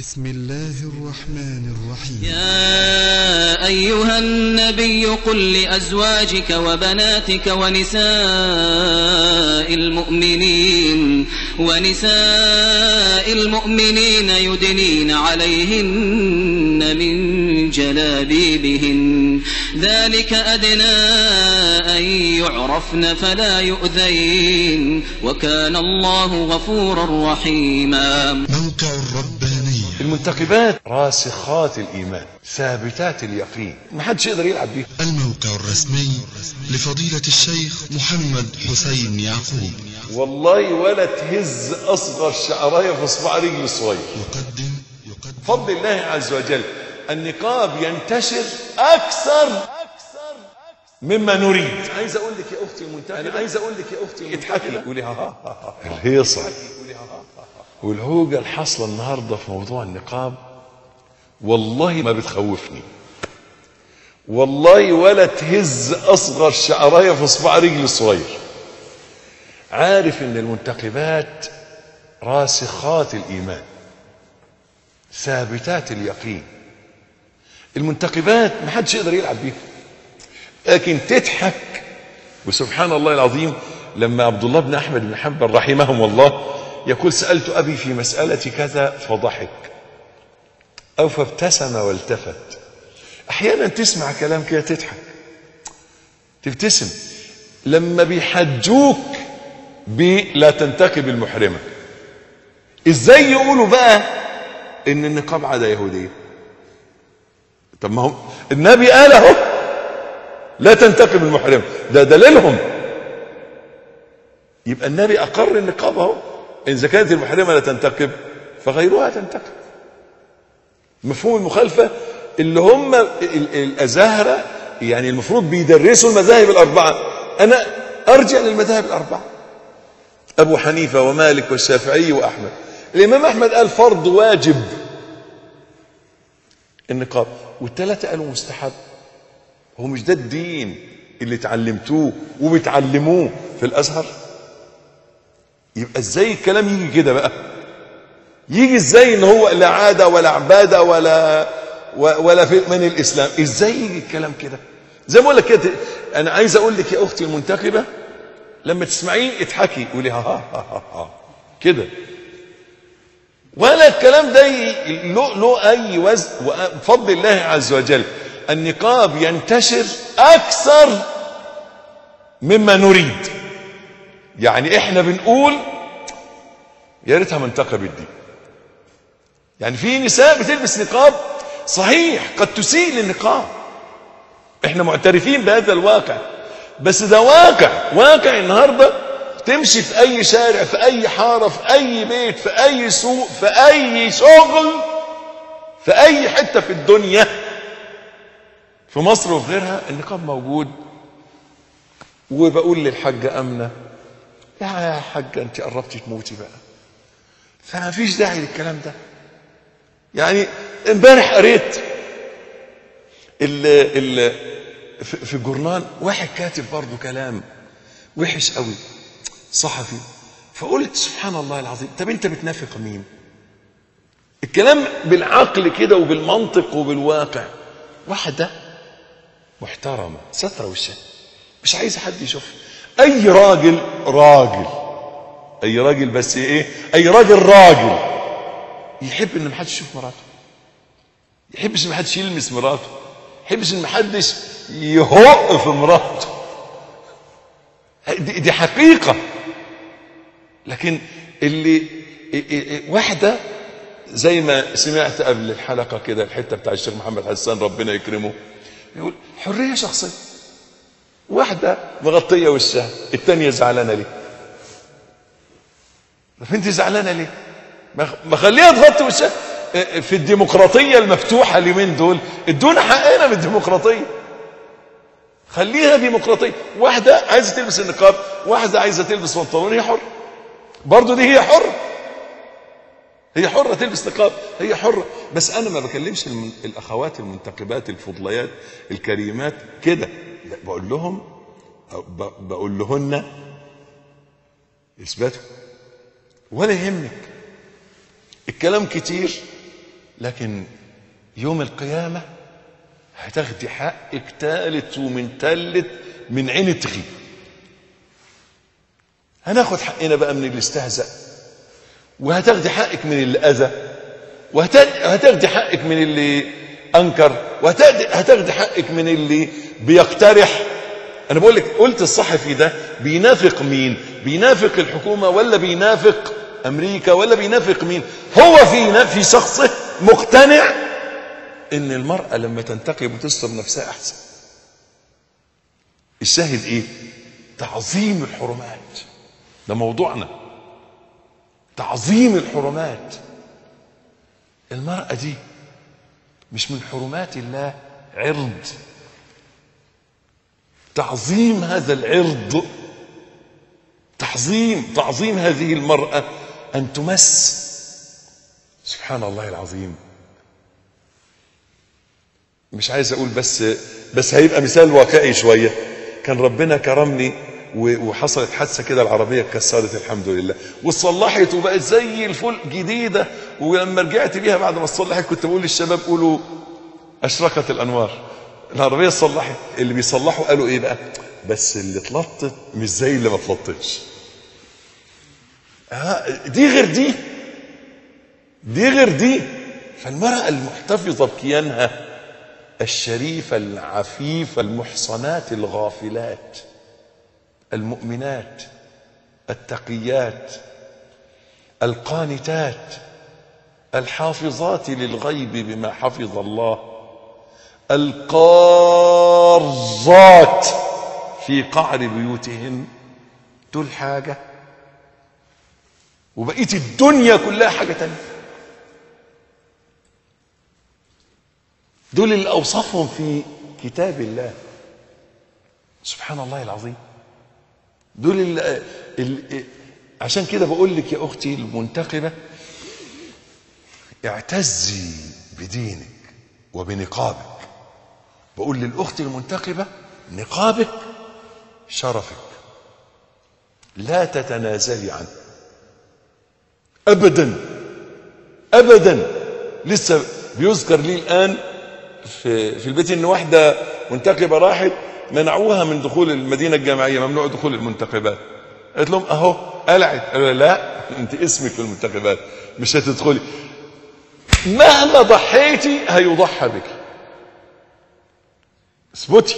بسم الله الرحمن الرحيم يا أيها النبي قل لأزواجك وبناتك ونساء المؤمنين ونساء المؤمنين يدنين عليهن من جلابيبهن ذلك أدنى أن يعرفن فلا يؤذين وكان الله غفورا رحيما موقع الربانية المنتقبات راسخات الإيمان ثابتات اليقين ما حدش يقدر يلعب بيها الموقع الرسمي لفضيلة الشيخ محمد حسين يعقوب والله ولا تهز أصغر شعراية في صباع رجل صغير يقدم يقدم فضل الله عز وجل النقاب ينتشر أكثر مما نريد عايز أقول لك يا أختي المنتقبة أنا عايز أقول لك يا أختي المنتقبة اضحكي قولي ها ها ها ها. الهيصة والهوجة الحاصلة النهاردة في موضوع النقاب والله ما بتخوفني والله ولا تهز أصغر شعراية في صباع رجل صغير عارف ان المنتقبات راسخات الايمان ثابتات اليقين المنتقبات ما حدش يقدر يلعب بيها لكن تضحك وسبحان الله العظيم لما عبد الله بن احمد بن حنبل رحمهم الله يقول سالت ابي في مساله كذا فضحك او فابتسم والتفت احيانا تسمع كلام كده تضحك تبتسم لما بيحجوك بلا تنتقب المحرمة ازاي يقولوا بقى ان النقاب عادة يهودية طب ما هو النبي قال اهو لا تنتقب المحرمة ده دليلهم يبقى النبي اقر النقاب اهو اذا كانت المحرمة لا تنتقب فغيرها تنتقب مفهوم المخالفة اللي هم ال- ال- الازاهرة يعني المفروض بيدرسوا المذاهب الاربعة انا ارجع للمذاهب الاربعه أبو حنيفة ومالك والشافعي وأحمد الإمام أحمد قال فرض واجب النقاب والثلاثة قالوا مستحب هو مش ده الدين اللي اتعلمتوه وبتعلموه في الأزهر يبقى ازاي الكلام يجي كده بقى يجي ازاي ان هو لا عادة ولا عبادة ولا ولا في من الإسلام ازاي يجي الكلام كده زي ما اقول لك كده انا عايز اقول لك يا اختي المنتقبه لما تسمعيه اضحكي قولي ها ها ها ها, ها. كده ولا الكلام ده ي- له له اي وزن بفضل الله عز وجل النقاب ينتشر اكثر مما نريد يعني احنا بنقول يا ريتها منتقبت دي يعني في نساء بتلبس نقاب صحيح قد تسيء للنقاب احنا معترفين بهذا الواقع بس ده واقع واقع النهارده تمشي في اي شارع في اي حاره في اي بيت في اي سوق في اي شغل في اي حته في الدنيا في مصر وفي غيرها النقاب موجود وبقول للحاجه امنه يا حاجه انت قربتي تموتي بقى فما فيش داعي للكلام ده يعني امبارح قريت ال ال في في الجورنال واحد كاتب برضه كلام وحش قوي صحفي فقلت سبحان الله العظيم طب انت بتنافق مين الكلام بالعقل كده وبالمنطق وبالواقع واحده محترمه ستره وشها مش عايز حد يشوفها اي راجل راجل اي راجل بس ايه اي راجل راجل يحب ان محدش يشوف مراته يحبش ان محدش يلمس مراته يحبش ان محدش يهق في مراته دي, دي حقيقة لكن اللي واحدة زي ما سمعت قبل الحلقة كده الحتة بتاع الشيخ محمد حسان ربنا يكرمه يقول حرية شخصية واحدة مغطية وشها التانية زعلانة ليه طب انت زعلانة ليه ما ما خليها تغطي وشها في الديمقراطية المفتوحة اليومين دول ادونا حقنا بالديمقراطية خليها ديمقراطية واحدة عايزة تلبس النقاب واحدة عايزة تلبس بنطلون هي حرة برضه دي هي حرة هي حرة تلبس نقاب هي حرة بس أنا ما بكلمش الم- الأخوات المنتقبات الفضليات الكريمات كده لا بقول لهم أو ب- بقول لهن اثبتوا ولا يهمك الكلام كتير لكن يوم القيامة هتاخدي حقك تالت ومن تالت من عين تغيب هناخد حقنا بقى من اللي استهزأ وهتاخدي حقك من اللي أذى وهتاخدي حقك من اللي أنكر وهتاخدي حقك من اللي بيقترح أنا بقول لك قلت الصحفي ده بينافق مين بينافق الحكومة ولا بينافق أمريكا ولا بينافق مين هو في في شخصه مقتنع ان المرأة لما تنتقب وتستر نفسها احسن الشاهد ايه تعظيم الحرمات ده موضوعنا تعظيم الحرمات المرأة دي مش من حرمات الله عرض تعظيم هذا العرض تعظيم تعظيم هذه المرأة أن تمس سبحان الله العظيم مش عايز اقول بس بس هيبقى مثال واقعي شويه كان ربنا كرمني وحصلت حادثه كده العربيه اتكسرت الحمد لله واتصلحت وبقت زي الفل جديده ولما رجعت بيها بعد ما اتصلحت كنت بقول للشباب قولوا اشرقت الانوار العربيه اتصلحت اللي بيصلحوا قالوا ايه بقى بس اللي اتلطت مش زي اللي ما اتلطتش آه دي غير دي دي غير دي فالمرأة المحتفظة بكيانها الشريفة العفيفة المحصنات الغافلات المؤمنات التقيات القانتات الحافظات للغيب بما حفظ الله القارات في قعر بيوتهن دول حاجة وبقيت الدنيا كلها حاجة تانية دول اللي أوصفهم في كتاب الله سبحان الله العظيم دول اللي اللي عشان كده بقول لك يا أختي المنتقبة اعتزي بدينك وبنقابك بقول للأخت المنتقبة نقابك شرفك لا تتنازلي عنه أبدا أبدا لسه بيذكر لي الآن في, في البيت ان واحده منتقبه راحت منعوها من دخول المدينه الجامعيه ممنوع دخول المنتقبات قالت لهم اهو قلعت قالوا لا انت اسمك في المنتخبات مش هتدخلي مهما ضحيتي هيضحى بك اثبتي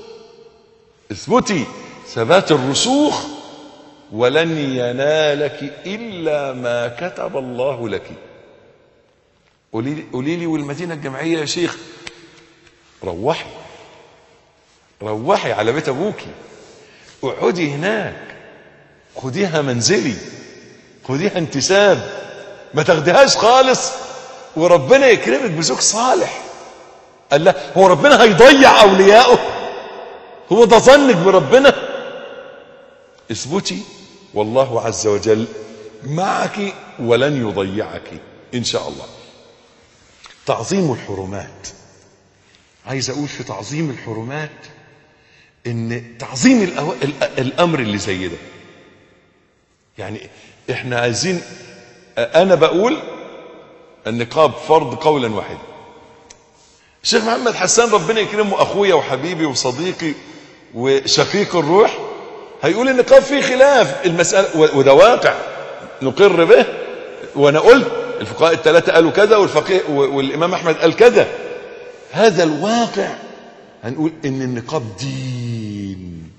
اثبتي ثبات الرسوخ ولن ينالك الا ما كتب الله لك قولي لي قولي لي والمدينه الجامعيه يا شيخ روحي روحي على بيت ابوكي اقعدي هناك خديها منزلي خديها انتساب ما تاخديهاش خالص وربنا يكرمك بزوج صالح قال لا هو ربنا هيضيع اوليائه هو ده ظنك بربنا اثبتي والله عز وجل معك ولن يضيعك ان شاء الله تعظيم الحرمات عايز اقول في تعظيم الحرمات ان تعظيم الأو... الامر اللي زي ده يعني احنا عايزين انا بقول النقاب فرض قولا واحدا الشيخ محمد حسان ربنا يكرمه اخويا وحبيبي وصديقي وشقيق الروح هيقول النقاب فيه خلاف المسألة وده واقع نقر به وانا قلت الفقهاء الثلاثة قالوا كذا والفقيه والامام احمد قال كذا هذا الواقع هنقول ان النقاب دين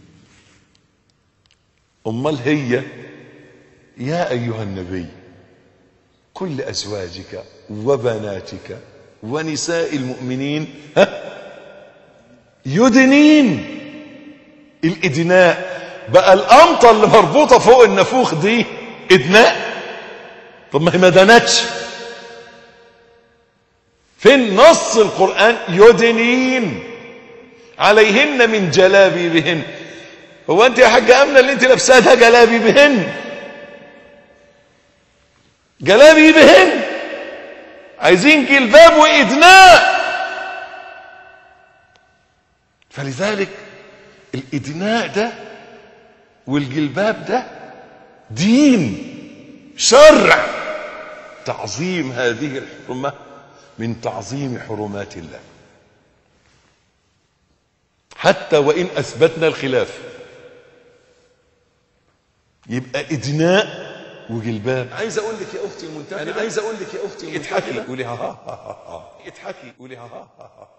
امال هي يا ايها النبي كل ازواجك وبناتك ونساء المؤمنين ها يدنين الادناء بقى القمطه اللي مربوطه فوق النافوخ دي ادناء طب ما هي ما دنتش فين نص القرآن يدنين عليهن من جلابيبهن هو انت يا حاجة امنة اللي انت لابساها ده جلابيبهن جلابيبهن عايزين جلباب وإدناء فلذلك الإدناء ده والجلباب ده دين شرع تعظيم هذه الحرمة من تعظيم حرمات الله حتى وإن أثبتنا الخلاف يبقى إدناء وجلباب عايز اقول لك يا اختي المنتخبه أنا عايز اقول لك يا اختي اضحكي المنتخبه قولي ها ها ها ها اضحكي قولي ها ها ها ها